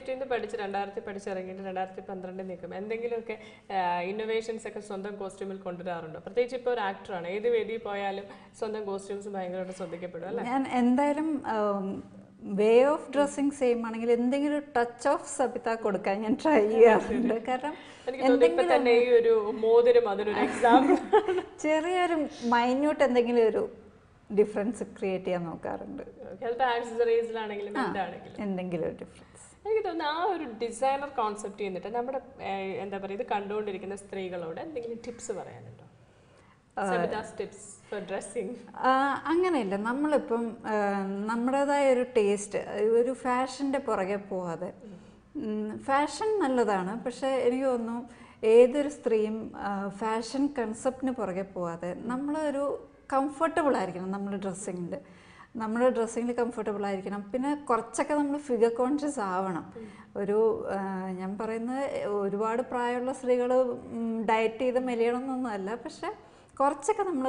I tin പഠിച്ച് രണ്ടായിരത്തി പഠിച്ചിറങ്ങിയിട്ട് രണ്ടായിരത്തി പന്ത്രണ്ടിൽ നിൽക്കും എന്തെങ്കിലുമൊക്കെ ഇന്നോവേഷൻസ് ഒക്കെ സ്വന്തം കോസ്റ്റ്യൂമിൽ കൊണ്ടുവരാറുണ്ടോ പ്രത്യേകിച്ച് ഇപ്പോൾ ഒരു ആക്ടറാണ് ഏത് വേദിയിൽ പോയാലും സ്വന്തം കോസ്റ്റ്യൂംസ് ഭയങ്കരമായിട്ട് ശ്രദ്ധിക്കപ്പെടും അല്ലേ ഞാൻ എന്തായാലും വേ ഓഫ് ഡ്രസ്സിങ് സെയിം ആണെങ്കിൽ എന്തെങ്കിലും ടച്ച് ഓഫ് സബിത കൊടുക്കാൻ ഞാൻ ട്രൈ ചെയ്യാറുണ്ട് കാരണം എനിക്ക് തോന്നുന്നു ഇപ്പൊ തന്നെ ഈ ഒരു മോതിരം അതിനൊരു എക്സാമ്പിൾ ചെറിയൊരു മൈന്യൂട്ട് എന്തെങ്കിലും ഒരു ഡിഫറൻസ് ക്രിയേറ്റ് ചെയ്യാൻ നോക്കാറുണ്ട് ചിലപ്പോൾ ആക്സസറീസിലാണെങ്കിലും എന്താണെങ്കിലും എന്തെങ്കിലും ഒരു ഡിഫറൻസ് എനിക്ക് തോന്നുന്നു ആ ഒരു ഡിസൈനർ കോൺസെപ്റ്റ് ചെയ്യുന്നിട്ട് നമ്മുടെ ഏഹ്, എന്താ പറയുക ഇത് കണ്ടുകൊണ്ടിരിക്കുന്ന സ്ത്രീകളോട് എന്തെങ്കിലും ടിപ്സ് പറയാനുണ്ടോ ടിപ്സ് ഫോർ ഡ്രസ്സിങ് അങ്ങനെയില്ല നമ്മളിപ്പം ആ, നമ്മുടേതായ ഒരു ടേസ്റ്റ് ഒരു ഫാഷൻ്റെ പുറകെ പോവാതെ ഫാഷൻ നല്ലതാണ് പക്ഷേ എനിക്ക് തോന്നുന്നു ഏതൊരു സ്ത്രീയും ഫാഷൻ കൺസെപ്റ്റിന് പുറകെ പോവാതെ നമ്മളൊരു കംഫർട്ടബിൾ ആയിരിക്കണം നമ്മുടെ ഡ്രസ്സിങ്ങിൽ നമ്മുടെ ഡ്രസ്സിങ്ങിൽ കംഫർട്ടബിൾ ആയിരിക്കണം പിന്നെ കുറച്ചൊക്കെ നമ്മൾ ഫിഗർ കോൺഷ്യസ് ആവണം ഒരു ആ, ഞാൻ പറയുന്നത് ഒരുപാട് പ്രായമുള്ള സ്ത്രീകൾ ഡയറ്റ് ചെയ്ത് മെലിയണം എന്നൊന്നുമല്ല പക്ഷെ കുറച്ചൊക്കെ നമ്മൾ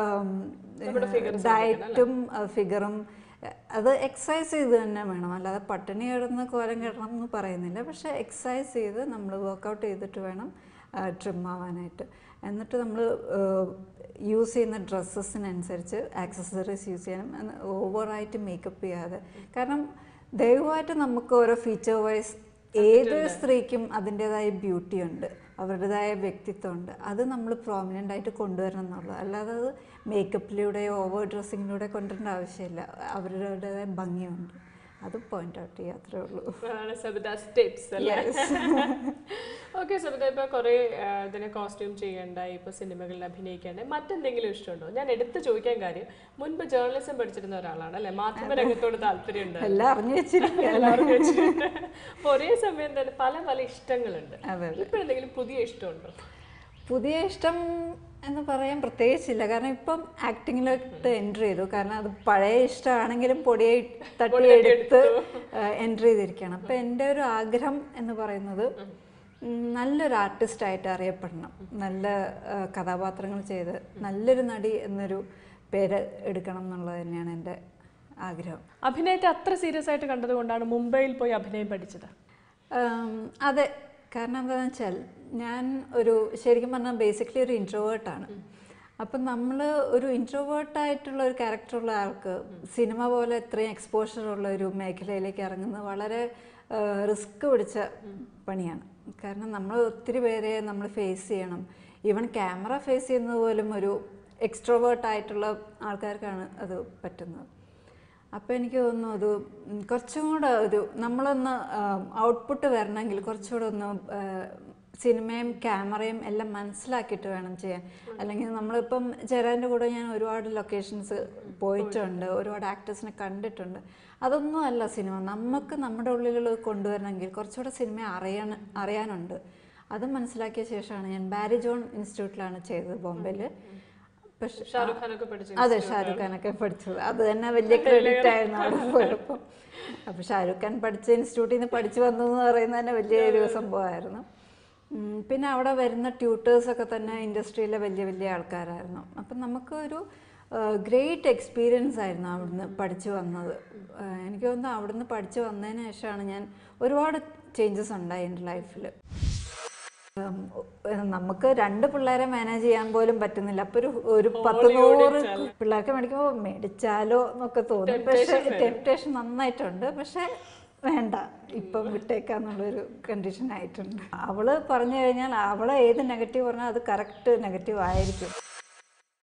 ഡയറ്റും ഫിഗറും അത് എക്സസൈസ് ചെയ്ത് തന്നെ വേണം അല്ലാതെ പട്ടിണി കിടന്ന് കോലം കിടണം എന്ന് പറയുന്നില്ല പക്ഷെ എക്സസൈസ് ചെയ്ത് നമ്മൾ വർക്കൗട്ട് ചെയ്തിട്ട് വേണം ട്രിം ആവാനായിട്ട് എന്നിട്ട് നമ്മൾ യൂസ് ചെയ്യുന്ന ഡ്രസ്സസിനനുസരിച്ച് ആക്സസറീസ് യൂസ് ചെയ്യണം ഓവറായിട്ട് മേക്കപ്പ് ചെയ്യാതെ കാരണം ദയവായിട്ട് നമുക്ക് ഓരോ ഫീച്ചർ വൈസ് ഏത് സ്ത്രീക്കും അതിൻ്റെതായ ബ്യൂട്ടി ഉണ്ട് അവരുടേതായ വ്യക്തിത്വമുണ്ട് അത് നമ്മൾ പ്രോമിനൻ്റ് ആയിട്ട് കൊണ്ടുവരണം എന്നുള്ളത് അല്ലാതെ അത് മേക്കപ്പിലൂടെയോ ഓവർ ഡ്രസ്സിങ്ങിലൂടെ കൊണ്ടുവരേണ്ട ആവശ്യമില്ല അവരുടേതായ ഭംഗിയുണ്ട് അത് പോയിന്റ് ഔട്ട് ചെയ്യുക അത്രേ ഉള്ളൂ അതാണ് സബിതാസ് ടിപ്സ് അല്ലേ ഓക്കെ സബിത ഇപ്പൊ കുറെ ഇതിനെ കോസ്റ്റ്യൂം ചെയ്യണ്ടായി ഇപ്പൊ സിനിമകളിൽ അഭിനയിക്കണ്ടായി മറ്റെന്തെങ്കിലും ഇഷ്ടമുണ്ടോ ഞാൻ എടുത്തു ചോദിക്കാൻ കാര്യം മുൻപ് ജേർണലിസം പഠിച്ചിരുന്ന ഒരാളാണ് അല്ലെ മാധ്യമ രംഗത്തോട് താല്പര്യം ഉണ്ട് എല്ലാം അറിഞ്ഞു വെച്ചിരിക്കുക എല്ലാവർക്കും വെച്ചിട്ടുണ്ട്. അപ്പൊ ഒരേ സമയം തന്നെ പല പല ഇഷ്ടങ്ങളുണ്ട് അതെ ഇപ്പോഴെന്തെങ്കിലും പുതിയ ഇഷ്ടമുണ്ടോ പുതിയ ഇഷ്ടം എന്ന് പറയാൻ പ്രത്യേകിച്ചില്ല കാരണം ഇപ്പം ആക്ടിങ്ങിലോട്ട് എൻട്രി ചെയ്തു കാരണം അത് പഴയ ഇഷ്ടമാണെങ്കിലും പൊടിയെ തട്ടിയെടുത്ത് എൻട്രി ചെയ്തിരിക്കുകയാണ് അപ്പം എൻ്റെ ഒരു ആഗ്രഹം എന്ന് പറയുന്നത് ഉം, നല്ലൊരു ആർട്ടിസ്റ്റായിട്ട് അറിയപ്പെടണം നല്ല ആ, കഥാപാത്രങ്ങൾ ചെയ്ത് നല്ലൊരു നടി എന്നൊരു പേര് എടുക്കണം എന്നുള്ളത് തന്നെയാണ് എൻ്റെ ആഗ്രഹം അഭിനയത്തെ അത്ര സീരിയസ് ആയിട്ട് കണ്ടതുകൊണ്ടാണ് മുംബൈയിൽ പോയി അഭിനയം പഠിച്ചത് ഉം, അതെ കാരണം എന്താണെന്ന് വെച്ചാൽ ഞാൻ ഒരു ശരിക്കും പറഞ്ഞാൽ ബേസിക്കലി ഒരു ഇൻട്രോവേർട്ടാണ് അപ്പം നമ്മൾ ഒരു ഇൻട്രോവേർട്ടായിട്ടുള്ള ഒരു ക്യാരക്ടറുള്ള ആൾക്ക് സിനിമ പോലെ ഇത്രയും എക്സ്പോഷർ ഉള്ള ഒരു മേഖലയിലേക്ക് ഇറങ്ങുന്നത് വളരെ റിസ്ക് പിടിച്ച പണിയാണ് കാരണം നമ്മൾ ഒത്തിരി പേരെ നമ്മൾ ഫേസ് ചെയ്യണം ഈവൻ ക്യാമറ ഫേസ് ചെയ്യുന്നത് പോലും ഒരു എക്സ്ട്രോവേർട്ട് ആയിട്ടുള്ള ആൾക്കാർക്കാണ് അത് പറ്റുന്നത് അപ്പോൾ എനിക്ക് തോന്നുന്നു അത് ഉം കുറച്ചും കൂടെ ഒരു നമ്മളൊന്ന് ഔട്ട്പുട്ട് വരണമെങ്കിൽ കുറച്ചുകൂടെ ഒന്ന് ആ, സിനിമയും ക്യാമറയും എല്ലാം മനസ്സിലാക്കിയിട്ട് വേണം ചെയ്യാൻ അല്ലെങ്കിൽ നമ്മളിപ്പം ചേരാൻ്റെ കൂടെ ഞാൻ ഒരുപാട് ലൊക്കേഷൻസ് പോയിട്ടുണ്ട് ഒരുപാട് ആക്ടേഴ്സിനെ കണ്ടിട്ടുണ്ട് അതൊന്നും അല്ല സിനിമ നമുക്ക് നമ്മുടെ ഉള്ളിലുള്ളത് കൊണ്ടുവരണമെങ്കിൽ കുറച്ചുകൂടെ സിനിമ അറിയാൻ അറിയാനുണ്ട് അത് മനസ്സിലാക്കിയ ശേഷമാണ് ഞാൻ ബാരി ജോൺ ഇൻസ്റ്റിറ്റ്യൂട്ടിലാണ് ചെയ്തത് ബോംബെയിൽ പക്ഷെ ഷാറുഖ് ഖാനൊക്കെ പഠിച്ചു അതെ ഷാരൂഖ് ഖാനൊക്കെ പഠിച്ചത് അത് തന്നെ വലിയ ക്രെഡിറ്റ് ആയിരുന്നു അവിടെ പോയപ്പോൾ അപ്പോൾ ഷാരൂഖ് ഖാൻ പഠിച്ച ഇൻസ്റ്റിറ്റ്യൂട്ടിൽ നിന്ന് പഠിച്ചു വന്നു എന്ന് പറയുന്നത് തന്നെ വലിയൊരു സംഭവമായിരുന്നു ഉം, പിന്നെ അവിടെ വരുന്ന ട്യൂട്ടേഴ്സൊക്കെ തന്നെ ഇൻഡസ്ട്രിയിലെ വലിയ വലിയ ആൾക്കാരായിരുന്നു അപ്പം നമുക്കൊരു ഗ്രേറ്റ് എക്സ്പീരിയൻസ് ആയിരുന്നു അവിടുന്ന് പഠിച്ചു വന്നത് ആ, എനിക്ക് തോന്നുന്നു അവിടുന്ന് പഠിച്ചു വന്നതിന് ശേഷമാണ് ഞാൻ ഒരുപാട് ചേഞ്ചസ് ഉണ്ടായി എൻ്റെ ലൈഫിൽ ഉം, ഉം, നമുക്ക് രണ്ട് പിള്ളേരെ മാനേജ് ചെയ്യാൻ പോലും പറ്റുന്നില്ല അപ്പൊ ഒരു ഒരു പത്ത് നൂറ് പിള്ളേർക്ക് മേടിക്കുമ്പോൾ മേടിച്ചാലോ എന്നൊക്കെ തോന്നും പക്ഷെ ടെംപ്റ്റേഷൻ നന്നായിട്ടുണ്ട് പക്ഷെ വേണ്ട ഇപ്പം വിട്ടേക്കാന്നുള്ളൊരു കണ്ടീഷൻ ആയിട്ടുണ്ട് അവള് പറഞ്ഞു കഴിഞ്ഞാൽ അവളെ ഏത് നെഗറ്റീവ് പറഞ്ഞാൽ അത് കറക്റ്റ് നെഗറ്റീവ് ആയിരിക്കും